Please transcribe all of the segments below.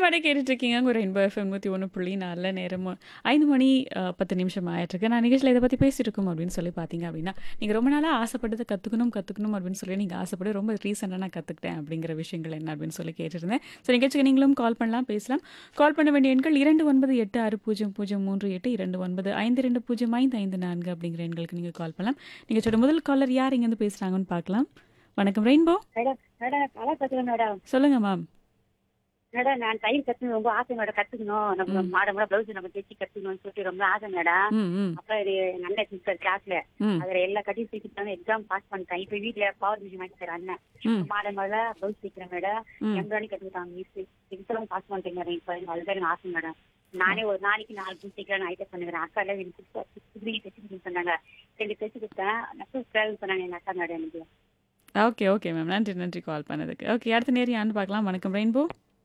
பாட்டை கேட்டுட்டு இருக்கீங்க உங்கள் ரெயின்போ எஃப்எம் நூற்றி ஒன்று புள்ளி நாலில் நேரமும் ஐந்து மணி அஹ், பத்து நிமிஷம் ஆயிட்டிருக்கு நான் நிகழ்ச்சியில் இதை பற்றி பேசிட்டு இருக்கோம் அப்படின்னு சொல்லி பார்த்தீங்க அப்படின்னா நீங்கள் ரொம்ப நாளாக ஆசைப்பட்டதை கற்றுக்கணும் கற்றுக்கணும் அப்படின்னு சொல்லி நீங்கள் ஆசைப்பட்டு ரொம்ப ரீசெண்டாக நான் கற்றுக்கிட்டேன் அப்படிங்கிற விஷயங்கள் என்ன அப்படின்னு சொல்லி கேட்டிருந்தேன் ஸோ நிகழ்ச்சிக்கு நீங்களும் கால் பண்ணலாம் பேசலாம் கால் பண்ண வேண்டிய எண்கள் இரண்டு ஒன்பது எட்டு ஆறு பூஜ்ஜியம் பூஜ்ஜியம் மூன்று எட்டு இரண்டு ஒன்பது ஐந்து ரெண்டு பூஜ்ஜியம் ஐந்து ஐந்து நான்கு அப்படிங்கிற எண்களுக்கு நீங்கள் கால் பண்ணலாம் நிகழ்ச்சியோட முதல் காலர் யார் இங்கேருந்து பேசுகிறாங்கன்னு பார்க்கலாம் வணக்கம் ரெயின்போ மேடம் மேடம் நல்லா கத்துக்கணும் மேடம் சொல்லுங்க மேம் மேடம் நான் தையல் கத்துக்கணும் ரொம்ப ஆசை மேடம் கத்துக்கணும் நம்ம மாட மாட பிளவுஸ் நம்ம தைச்சு கத்துக்கணும்னு சொல்லிட்டு ரொம்ப ஆசை மேடம் ம் ம் அப்புறம் இது நல்ல சிஸ்டர் கிளாஸ்ல ம் அதுல எல்லா கட்டியும் தூக்கிட்டாங்க எக்ஸாம் பாஸ் பண்ணிட்டேன் இப்ப வீட்ல பவர் மிஷின் வாங்கி தர அண்ணன் ம் மாட மாட பிளவுஸ் தைக்கிறேன் மேடம் ம். எம்ப்ராய்டரி கத்துக்கிட்டாங்க மிஸ் எக்ஸாம் பாஸ் பண்ணிட்டேன் மேடம் இப்ப எனக்கு அதுதான் எனக்கு ஆசை மேடம் நானே ஒரு நாளைக்கு நாலு பிளவுஸ் தைக்கிறேன் ஐட்டம் பண்ணுறேன் அக்கா எல்லாம் எனக்கு சிக்ஸ் தைச்சு கொடுக்க சொன்னாங்க ரெண்டு தைச்சு கொடுத்தேன் நெக்ஸ்ட் டிராவல் பண்ணாங்க எங்க அக்கா மேடம் எனக்கு ஓகே ஓகே மேம் நன்றி நன்றி கால் பண்ணதுக்கு ஓகே அடுத்த நேரம் யான்னு பார்க்கலாம் வணக்கம் ரெயின்போ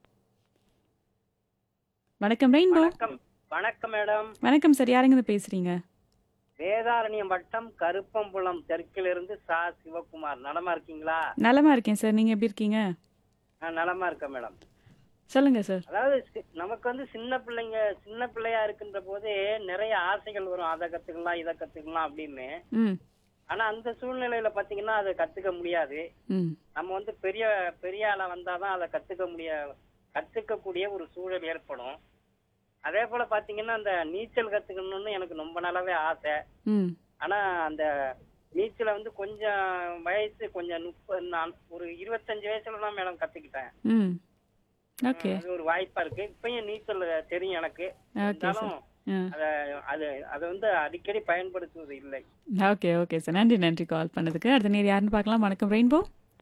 வணக்கம் ரெயின்போ வணக்கம் வணக்கம் மேடம் வணக்கம் சார் யாருங்க பேசுறீங்க வேதாரண்யம் வட்டம் கருப்பம்புலம் தெற்கிலிருந்து சா சிவகுமார் நலமா இருக்கீங்களா நலமா இருக்கேன் சார் நீங்க எப்படி இருக்கீங்க நான் நலமா இருக்கேன் மேடம் சொல்லுங்க சார் அதாவது சி- நமக்கு வந்து சின்ன பிள்ளைங்க சின்ன பிள்ளையா இருக்கின்ற போதே நிறைய ஆசைகள் வரும் அதை கத்துக்கலாம் இதை கத்துக்கலாம் அப்படின்னு ம் ஆனா அந்த சூழ்நிலையில பாத்தீங்கன்னா அதை கத்துக்க முடியாது ம் நம்ம வந்து பெரிய பெரிய ஆளா வந்தாதான் அதை கத்துக்க முடிய கத்துக்கக்கூடிய ஒரு சூழல் ஏற்படும் அதே போல பாத்தீங்கன்னா அந்த நீச்சல் கத்துக்கணும்னு எனக்கு ரொம்ப நாளாவே ஆசை ம் ஆனா அந்த நீச்சலை வந்து கொஞ்சம் வயசு கொஞ்சம் முப்பது நான் ஒரு இருபத்தஞ்சு வயசுல தான் மேடம் கத்துக்கிட்டேன் ம் ஓகே அது ஒரு வாய்ப்பா இருக்கு இப்பயும் நீச்சல் தெரியும் எனக்கு ஓகே சார் இருந்தாலும் ஆ அத அது அதை வந்து அடிக்கடி பயன்படுத்துவது இல்லை ஓகே ஓகே சார் நன்றி நன்றி கால் பண்ணதுக்கு அடுத்த நேரம் யாருன்னு பார்க்கலாம் வணக்கம் ரெயின்போ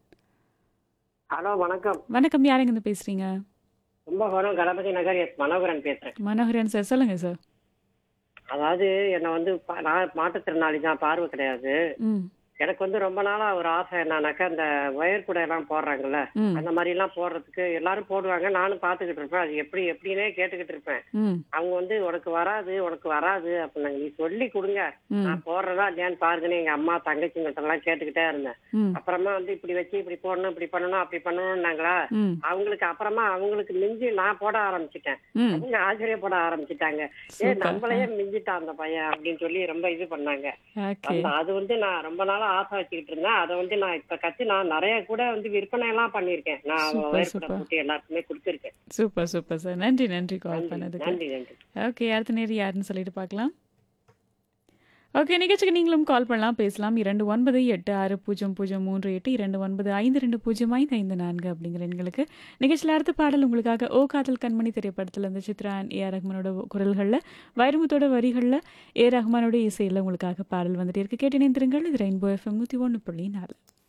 ஹலோ வணக்கம் வணக்கம் யாருங்க பேசுறீங்க கும்பகோணம் கணபதி நகர் எஸ் மனோகரன் பேசுறேன் மனோகரன் சார் சொல்லுங்க சார் அதாவது என்னை வந்து பா- நான் மாற்றுத்திறனாளி தான் பார்வை கிடையாது ம் எனக்கு வந்து ரொம்ப நாளா ஒரு ஆசை என்னன்னாக்கா இந்த ஒயர் கூட எல்லாம் போடுறாங்கல்ல ம் அந்த மாதிரி எல்லாம் போடுறதுக்கு எல்லாரும் போடுவாங்க நானும் பார்த்துக்கிட்டு இருப்பேன் அது எப்படி எப்படின்னே கேட்டுக்கிட்டு இருப்பேன் ம் அவங்க வந்து உனக்கு வராது உனக்கு வராது அப்படின்னாங்க நீ சொல்லி கொடுங்க ம் நான் போடுறதா இல்லையான்னு பாருங்கன்னு எங்க அம்மா தங்கச்சிங்கிட்ட எல்லாம் கேட்டுக்கிட்டே இருந்தேன் ம் அப்புறமா வந்து இப்படி வச்சு இப்படி போடணும் இப்படி பண்ணணும் அப்படி பண்ணணும்னாங்களா ம் அவங்களுக்கு அப்புறமா அவங்களுக்கு மிஞ்சி நான் போட ஆரம்பிச்சிட்டேன் ம் அவங்க ஆச்சரியப்பட ஆரம்பிச்சிட்டாங்க ஏ சூப்பர் நம்மளையே மிஞ்சிட்டான் அந்த பையன் அப்படின்னு சொல்லி ரொம்ப இது பண்ணாங்க ஓகே அந்த அது வந்து நான் ரொம்ப நாளா ஆசை வச்சுக்கிட்டு இருந்தேன் அதை வந்து நான் இப்ப கத்து நான் நிறைய கூட வந்து விற்பனை எல்லாம் பண்ணிருக்கேன் நான் சூப்பர், வயர் கூட சூப்பர். போட்டு எல்லாருக்குமே கொடுத்துருக்கேன் சூப்பர் சூப்பர் சார் நன்றி நன்றி கால் நன்றி பண்ணதுக்கு நன்றி நன்றி ஓகே அடுத்த நேரம் யாருன்னு சொல்லிட்டு பார்க்கலாம் ஓகே நிகழ்ச்சிக்கு நீங்களும் கால் பண்ணலாம் பேசலாம் இரண்டு ஒன்பது எட்டு ஆறு பூஜ்ஜியம் பூஜ்ஜியம் மூன்று எட்டு இரண்டு ஒன்பது ஐந்து ரெண்டு பூஜ்ஜியம் ஐந்து ஐந்து நான்கு அப்படிங்கிற எண்களுக்கு நிகழ்ச்சியில் அடுத்த பாடல் உங்களுக்காக ஓ காதல் கண்மணி திரைப்படத்தில் இருந்து சித்ரா and ஏ ஆர் ரஹ்மானோட குரல்களில் வைரமுத்தோட வரிகளில் ஏ ரஹ்மானோட இசையில் உங்களுக்காக பாடல் வந்துட்டே இருக்கு கேட்டு இணைந்திருங்கள் இது ரெயின்போ எஃப்எம் நூற்றி ஒன்று புள்ளி நாலு